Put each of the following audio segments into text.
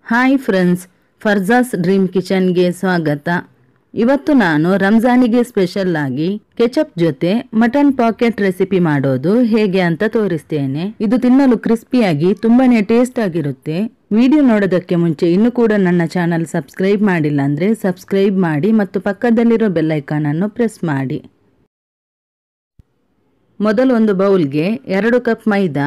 hi friends Farza's dream ಕಿಚನ್ಗೆ ಸ್ವಾಗತ ಇವತ್ತು ನಾನು ರಂಜಾನಿಗೆ ಸ್ಪೆಷಲ್ ಆಗಿ ಕೆಚಪ್ ಜೊತೆ ಮಟನ್ ಪಾಕೆಟ್ ರೆಸಿಪಿ ಮಾಡೋದು ಹೇಗೆ ಅಂತ ತೋರಿಸ್ತೇನೆ ಇದು ತಿನ್ನಲು ಕ್ರಿಸ್ಪಿಯಾಗಿ ತುಂಬಾನೇ ಟೇಸ್ಟ್ ಆಗಿರುತ್ತೆ ವಿಡಿಯೋ ನೋಡೋದಕ್ಕೆ ಮುಂಚೆ ಇನ್ನೂ ಕೂಡ ನನ್ನ ಚಾನಲ್ ಸಬ್ಸ್ಕ್ರೈಬ್ ಮಾಡಿಲ್ಲ ಅಂದ್ರೆ ಸಬ್ಸ್ಕ್ರೈಬ್ ಮಾಡಿ ಮತ್ತು ಪಕ್ಕದಲ್ಲಿರೋ ಬೆಲ್ ಐಕಾನ್ ಅನ್ನು ಪ್ರೆಸ್ ಮಾಡಿ ಮೊದಲು ಒಂದು ಬೌಲ್ಗೆ ಎರಡು cup maida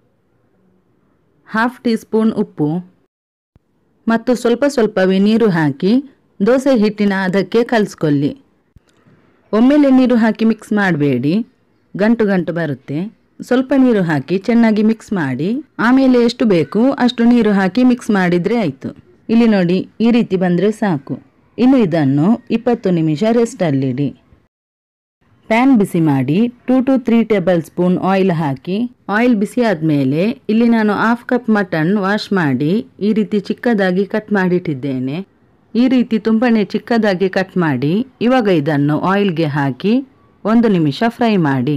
half teaspoon ಉಪ್ಪು ಮತ್ತು ಸ್ವಲ್ಪ ಸ್ವಲ್ಪವೇ ನೀರು ಹಾಕಿ ದೋಸೆ ಹಿಟ್ಟಿನ ಅದಕ್ಕೆ ಕಲಿಸ್ಕೊಳ್ಳಿ ಒಮ್ಮೆಲೆ ನೀರು ಹಾಕಿ ಮಿಕ್ಸ್ ಮಾಡಬೇಡಿ ಗಂಟು ಗಂಟು ಬರುತ್ತೆ ಸ್ವಲ್ಪ ನೀರು ಹಾಕಿ ಚೆನ್ನಾಗಿ ಮಿಕ್ಸ್ ಮಾಡಿ ಆಮೇಲೆ ಎಷ್ಟು ಬೇಕು ಅಷ್ಟು ನೀರು ಹಾಕಿ ಮಿಕ್ಸ್ ಮಾಡಿದರೆ ಆಯಿತು ಇಲ್ಲಿ ನೋಡಿ ಈ ರೀತಿ ಬಂದರೆ ಸಾಕು ಇನ್ನು ಇದನ್ನು ಇಪ್ಪತ್ತು ನಿಮಿಷ ರೆಸ್ಟಲ್ಲಿಡಿ ಪ್ಯಾನ್ ಬಿಸಿ ಮಾಡಿ two to three tablespoon oil ಹಾಕಿ ಆಯಿಲ್ ಬಿಸಿ ಆದಮೇಲೆ ಇಲ್ಲಿ ನಾನು ಹಾಫ್ ಕಪ್ ಮಟನ್ ವಾಶ್ ಮಾಡಿ ಈ ರೀತಿ ಚಿಕ್ಕದಾಗಿ ಕಟ್ ಮಾಡಿಟ್ಟಿದ್ದೇನೆ ಈ ರೀತಿ ತುಂಬಾನೇ ಚಿಕ್ಕದಾಗಿ ಕಟ್ ಮಾಡಿ ಇವಾಗ ಇದನ್ನು ಆಯಿಲ್ಗೆ ಹಾಕಿ ಒಂದು ನಿಮಿಷ ಫ್ರೈ ಮಾಡಿ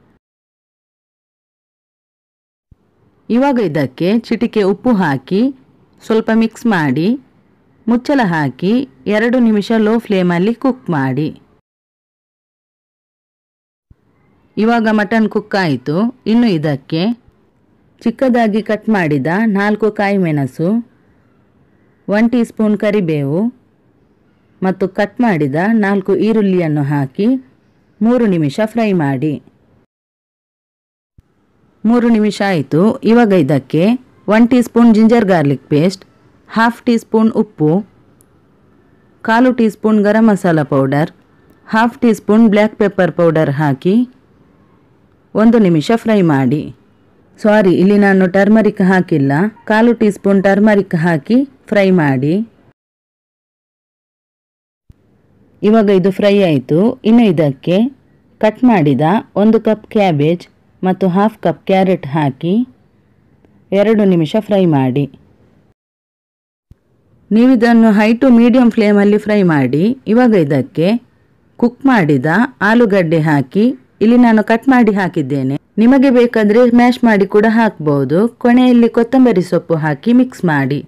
ಇವಾಗ ಇದಕ್ಕೆ ಚಿಟಿಕೆ ಉಪ್ಪು ಹಾಕಿ ಸ್ವಲ್ಪ ಮಿಕ್ಸ್ ಮಾಡಿ ಮುಚ್ಚಳ ಹಾಕಿ ಎರಡು ನಿಮಿಷ ಲೋ ಫ್ಲೇಮಲ್ಲಿ ಕುಕ್ ಮಾಡಿ ಇವಾಗ ಮಟನ್ ಕುಕ್ ಆಯಿತು ಇನ್ನು ಇದಕ್ಕೆ ಚಿಕ್ಕದಾಗಿ ಕಟ್ ಮಾಡಿದ ನಾಲ್ಕು ಕಾಯಿ ಮೆಣಸು ಒನ್ ಟೀ ಸ್ಪೂನ್ ಕರಿಬೇವು ಮತ್ತು ಕಟ್ ಮಾಡಿದ ನಾಲ್ಕು ಈರುಳ್ಳಿಯನ್ನು ಹಾಕಿ ಮೂರು ನಿಮಿಷ ಫ್ರೈ ಮಾಡಿ ಮೂರು ನಿಮಿಷ ಆಯಿತು ಇವಾಗ ಇದಕ್ಕೆ one teaspoon ginger garlic paste half teaspoon ಉಪ್ಪು ಕಾಲು teaspoon garam masala powder half teaspoon black pepper powder ಹಾಕಿ ಒಂದು ನಿಮಿಷ ಫ್ರೈ ಮಾಡಿ ಸಾರಿ ಇಲ್ಲಿ ನಾನು ಟರ್ಮರಿಕ್ ಹಾಕಿಲ್ಲ ಕಾಲು ಟೀ ಸ್ಪೂನ್ ಟರ್ಮರಿಕ್ ಹಾಕಿ ಫ್ರೈ ಮಾಡಿ ಇವಾಗ ಇದು ಫ್ರೈ ಆಯಿತು ಇನ್ನು ಇದಕ್ಕೆ ಕಟ್ ಮಾಡಿದ ಒಂದು ಕಪ್ ಕ್ಯಾಬೇಜ್ ಮತ್ತು ಹಾಫ್ ಕಪ್ ಕ್ಯಾರೆಟ್ ಹಾಕಿ ಎರಡು ನಿಮಿಷ ಫ್ರೈ ಮಾಡಿ ನೀವಿದನ್ನು ಹೈ ಟು ಮೀಡಿಯಂ ಫ್ಲೇಮಲ್ಲಿ ಫ್ರೈ ಮಾಡಿ ಇವಾಗ ಇದಕ್ಕೆ ಕುಕ್ ಮಾಡಿದ ಆಲೂಗಡ್ಡೆ ಹಾಕಿ ಇಲ್ಲಿ ನಾನು ಕಟ್ ಮಾಡಿ ಹಾಕಿದ್ದೇನೆ ನಿಮಗೆ ಬೇಕಾದರೆ ಮ್ಯಾಶ್ ಮಾಡಿ ಕೂಡ ಹಾಕ್ಬೋದು ಕೊನೆಯಲ್ಲಿ ಕೊತ್ತಂಬರಿ ಸೊಪ್ಪು ಹಾಕಿ ಮಿಕ್ಸ್ ಮಾಡಿ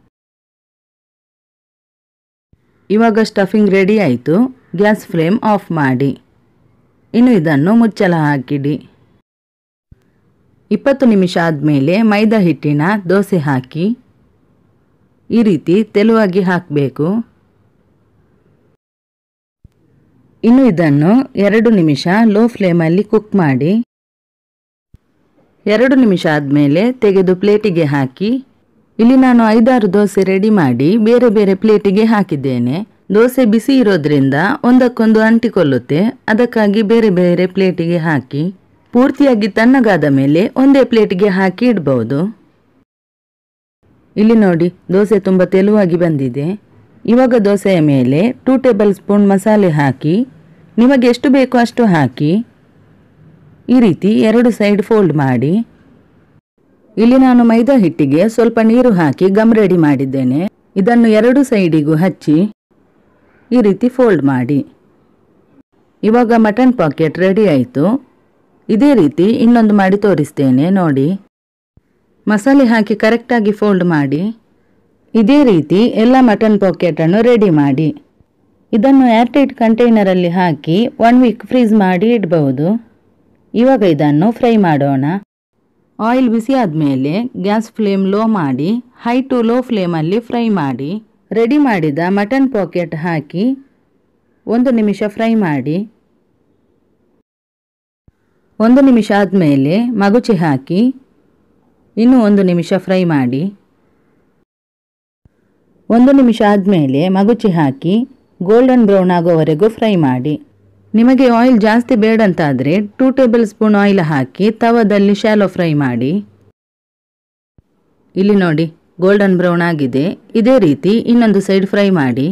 ಇವಾಗ ಸ್ಟಫಿಂಗ್ ರೆಡಿ ಆಯಿತು ಗ್ಯಾಸ್ ಫ್ಲೇಮ್ ಆಫ್ ಮಾಡಿ ಇನ್ನು ಇದನ್ನು ಮುಚ್ಚಲ ಹಾಕಿಡಿ ಇಪ್ಪತ್ತು ನಿಮಿಷ ಆದಮೇಲೆ ಮೈದಾ ಹಿಟ್ಟಿನ ದೋಸೆ ಹಾಕಿ ಈ ರೀತಿ ತೆಳುವಾಗಿ ಹಾಕಬೇಕು ಇನ್ನು ಇದನ್ನು ಎರಡು ನಿಮಿಷ ಲೋ ಫ್ಲೇಮಲ್ಲಿ ಕುಕ್ ಮಾಡಿ ಎರಡು ನಿಮಿಷ ಆದಮೇಲೆ ತೆಗೆದು ಪ್ಲೇಟಿಗೆ ಹಾಕಿ ಇಲ್ಲಿ ನಾನು ಐದಾರು ದೋಸೆ ರೆಡಿ ಮಾಡಿ ಬೇರೆ ಬೇರೆ ಪ್ಲೇಟಿಗೆ ಹಾಕಿದ್ದೇನೆ ದೋಸೆ ಬಿಸಿ ಇರೋದ್ರಿಂದ ಒಂದಕ್ಕೊಂದು ಅಂಟಿಕೊಳ್ಳುತ್ತೆ ಅದಕ್ಕಾಗಿ ಬೇರೆ ಬೇರೆ ಪ್ಲೇಟಿಗೆ ಹಾಕಿ ಪೂರ್ತಿಯಾಗಿ ತಣ್ಣಗಾದ ಮೇಲೆ ಒಂದೇ ಪ್ಲೇಟಿಗೆ ಹಾಕಿ ಇಡ್ಬೋದು ಇಲ್ಲಿ ನೋಡಿ ದೋಸೆ ತುಂಬ ತೆಳುವಾಗಿ ಬಂದಿದೆ ಇವಾಗ ದೋಸೆಯ ಮೇಲೆ ಟೂ ಟೇಬಲ್ ಸ್ಪೂನ್ ಮಸಾಲೆ ಹಾಕಿ ನಿಮಗೆ ಎಷ್ಟು ಬೇಕೋ ಅಷ್ಟು ಹಾಕಿ ಈ ರೀತಿ ಎರಡು ಸೈಡ್ ಫೋಲ್ಡ್ ಮಾಡಿ ಇಲ್ಲಿ ನಾನು ಮೈದಾ ಹಿಟ್ಟಿಗೆ ಸ್ವಲ್ಪ ನೀರು ಹಾಕಿ ಗಮ್ ರೆಡಿ ಮಾಡಿದ್ದೇನೆ ಇದನ್ನು ಎರಡು ಸೈಡಿಗೂ ಹಚ್ಚಿ ಈ ರೀತಿ ಫೋಲ್ಡ್ ಮಾಡಿ ಇವಾಗ ಮಟನ್ ಪಾಕೆಟ್ ರೆಡಿ ಆಯಿತು ಇದೇ ರೀತಿ ಇನ್ನೊಂದು ಮಾಡಿ ತೋರಿಸ್ತೇನೆ ನೋಡಿ ಮಸಾಲೆ ಹಾಕಿ ಕರೆಕ್ಟಾಗಿ ಫೋಲ್ಡ್ ಮಾಡಿ ಇದೇ ರೀತಿ ಎಲ್ಲ ಮಟನ್ ಪಾಕೆಟನ್ನು ರೆಡಿ ಮಾಡಿ ಇದನ್ನು ಏರ್ಟೈಟ್ ಕಂಟೈನರಲ್ಲಿ ಹಾಕಿ ಒನ್ ವೀಕ್ ಫ್ರೀಸ್ ಮಾಡಿ ಇಡಬಹುದು ಇವಾಗ ಇದನ್ನು ಫ್ರೈ ಮಾಡೋಣ ಆಯಿಲ್ ಬಿಸಿ ಆದಮೇಲೆ ಗ್ಯಾಸ್ ಫ್ಲೇಮ್ ಲೋ ಮಾಡಿ ಹೈ ಟು ಲೋ ಫ್ಲೇಮಲ್ಲಿ ಫ್ರೈ ಮಾಡಿ ರೆಡಿ ಮಾಡಿದ ಮಟನ್ ಪಾಕೆಟ್ ಹಾಕಿ ಒಂದು ನಿಮಿಷ ಫ್ರೈ ಮಾಡಿ ಒಂದು ನಿಮಿಷ ಆದಮೇಲೆ ಮಗುಚಿ ಹಾಕಿ ಇನ್ನೂ ಒಂದು ನಿಮಿಷ ಫ್ರೈ ಮಾಡಿ ಒಂದು ನಿಮಿಷ ಆದಮೇಲೆ ಮಗುಚಿ ಹಾಕಿ ಗೋಲ್ಡನ್ ಬ್ರೌನ್ ಆಗೋವರೆಗೂ ಫ್ರೈ ಮಾಡಿ ನಿಮಗೆ ಆಯಿಲ್ ಜಾಸ್ತಿ ಬೇಡಂತಾದರೆ ಟೂ ಟೇಬಲ್ ಸ್ಪೂನ್ ಆಯಿಲ್ ಹಾಕಿ ತವದಲ್ಲಿ ಶಾಲೋ ಫ್ರೈ ಮಾಡಿ ಇಲ್ಲಿ ನೋಡಿ ಗೋಲ್ಡನ್ ಬ್ರೌನ್ ಆಗಿದೆ ಇದೇ ರೀತಿ ಇನ್ನೊಂದು ಸೈಡ್ ಫ್ರೈ ಮಾಡಿ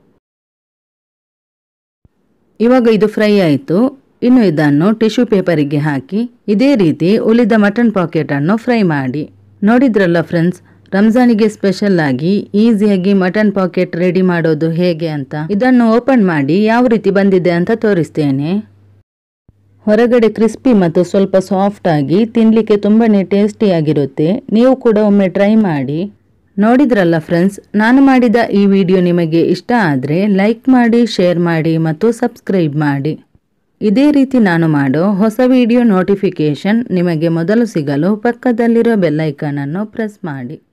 ಇವಾಗ ಇದು ಫ್ರೈ ಆಯಿತು ಇನ್ನು ಇದನ್ನು ಟಿಶ್ಯೂ ಪೇಪರಿಗೆ ಹಾಕಿ ಇದೇ ರೀತಿ ಉಳಿದ ಮಟನ್ ಪಾಕೆಟನ್ನು ಫ್ರೈ ಮಾಡಿ ನೋಡಿದ್ರಲ್ಲ ಫ್ರೆಂಡ್ಸ್ ರಂಜಾನಿಗೆ ಸ್ಪೆಷಲ್ ಆಗಿ ಈಸಿಯಾಗಿ ಮಟನ್ ಪಾಕೆಟ್ ರೆಡಿ ಮಾಡೋದು ಹೇಗೆ ಅಂತ ಇದನ್ನು ಓಪನ್ ಮಾಡಿ ಯಾವ ರೀತಿ ಬಂದಿದೆ ಅಂತ ತೋರಿಸ್ತೇನೆ ಹೊರಗಡೆ ಕ್ರಿಸ್ಪಿ ಮತ್ತು ಸ್ವಲ್ಪ ಸಾಫ್ಟ್ ಆಗಿ ತಿನ್ನಲಿಕ್ಕೆ ತುಂಬಾನೇ ಟೇಸ್ಟಿಯಾಗಿರುತ್ತೆ ನೀವು ಕೂಡ ಒಮ್ಮೆ ಟ್ರೈ ಮಾಡಿ ನೋಡಿದ್ರಲ್ಲ ಫ್ರೆಂಡ್ಸ್ ನಾನು ಮಾಡಿದ ಈ ವಿಡಿಯೋ ನಿಮಗೆ ಇಷ್ಟ ಆದರೆ ಲೈಕ್ ಮಾಡಿ ಶೇರ್ ಮಾಡಿ ಮತ್ತು ಸಬ್ಸ್ಕ್ರೈಬ್ ಮಾಡಿ ಇದೇ ರೀತಿ ನಾನು ಮಾಡೋ ಹೊಸ ವಿಡಿಯೋ ನೋಟಿಫಿಕೇಷನ್ ನಿಮಗೆ ಮೊದಲು ಸಿಗಲು ಪಕ್ಕದಲ್ಲಿರೋ ಬೆಲ್ಲೈಕನನ್ನು ಪ್ರೆಸ್ ಮಾಡಿ